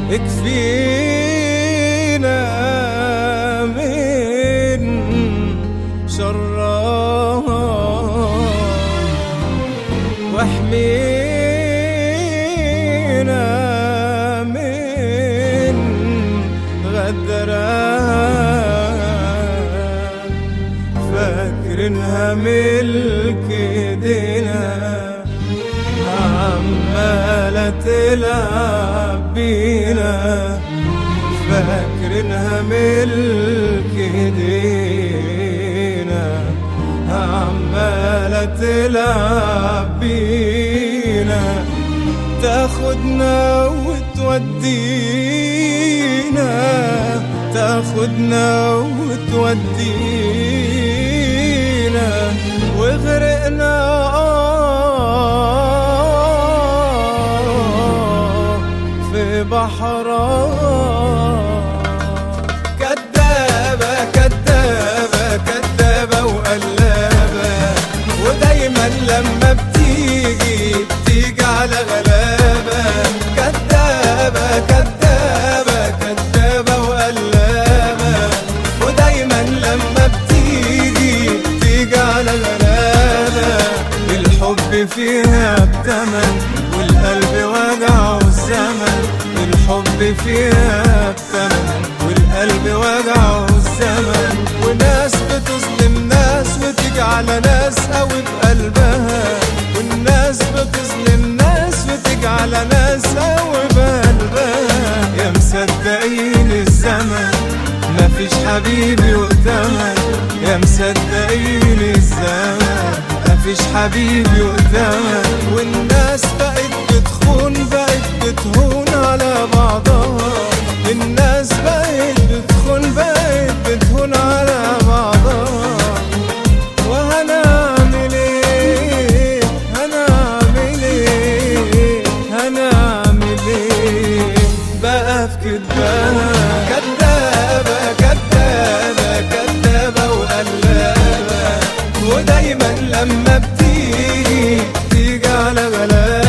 اكفينا من شرها واحمينا من غدرها فاكرينها ملك ايدينا عمالة تلعب بينا فاكرينها ملك ايدينا عمالة تلعب بينا تاخدنا وتودينا تاخدنا وتودينا وغرقنا آه في بحرها كدابة كدابة كدابة وقلابة ودايما لما بتيجي بتيجي على غلابة كدابة كدابة كدابة وقلابة ودايما لما بتيجي بتيجي على غلابة الحب فيها بتمن والقلب وجعه الزمن الحب فيها بتمن والقلب وجعه الزمن وناس بتظلم ناس وتيجي على ناس قوي بقلبها والناس بتظلم ناس وتيجي على ناس قوي بقلبها يا مصدقين الزمن مفيش حبيبي وقتمن يا مصدقين الزمن مفيش حبيبي وقتمن والناس بقت بتخون بقت بتهون على بعضها الناس بقت بتخون بقت بتهون على بعضها وهنعمل ايه هنعمل ايه هنعمل ايه بقى في كدبها كدابة كدابة كدابة وقلابة ودايما لما بتيجي بتيجي على غلابة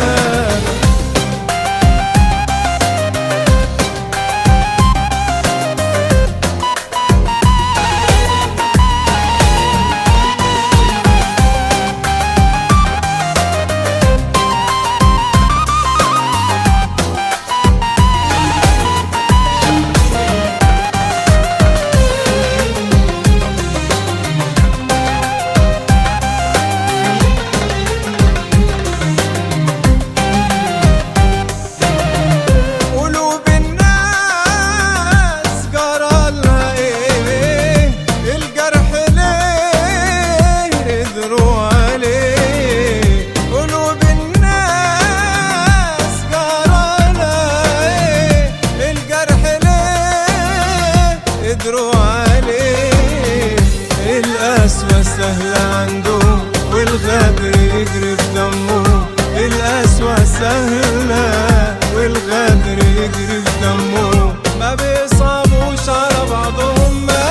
قلوب الناس جرالها ايه الجرح ليه قدروا عليه قلوب الناس جرالها ايه الجرح ليه قدروا عليه القسوة سهلة عندهم والغدر يجري في دمهم القسوة سهلة والغدر يجري في دمهم ما بيصابوش على بعضهم ما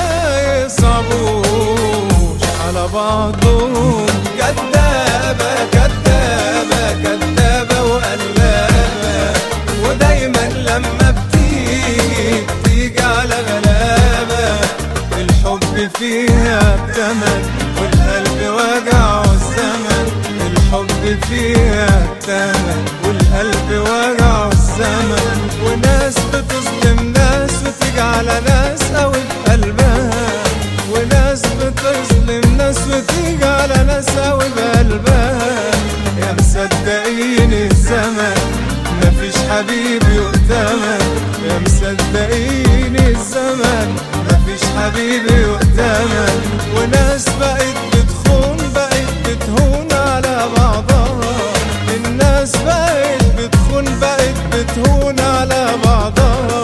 يصابوش على بعضهم كدابة كدابة كدابة وقلابة ودايما لما بتيجي بتيجي على غلابة الحب فيها بتمن والقلب وجعه الزمن الحب فيها بتمن والقلب وجعه الزمن وناس بتظلم ناس وتيجي على ناس قوي بقلبها وناس بتظلم ناس وتيجي على ناس قوي بقلبها يا مصدقين الزمن مفيش حبيبي يؤتمن يا مصدقين الزمن مفيش حبيبي يؤتمن وناس بقت بتخون بقت بتهون على بعضها الناس بقت بتخون بقت بتهون على بعضها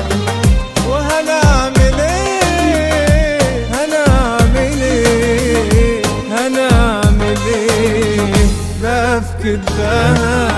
وهنعمل ايه هنعمل ايه هنعمل ايه بفكر ده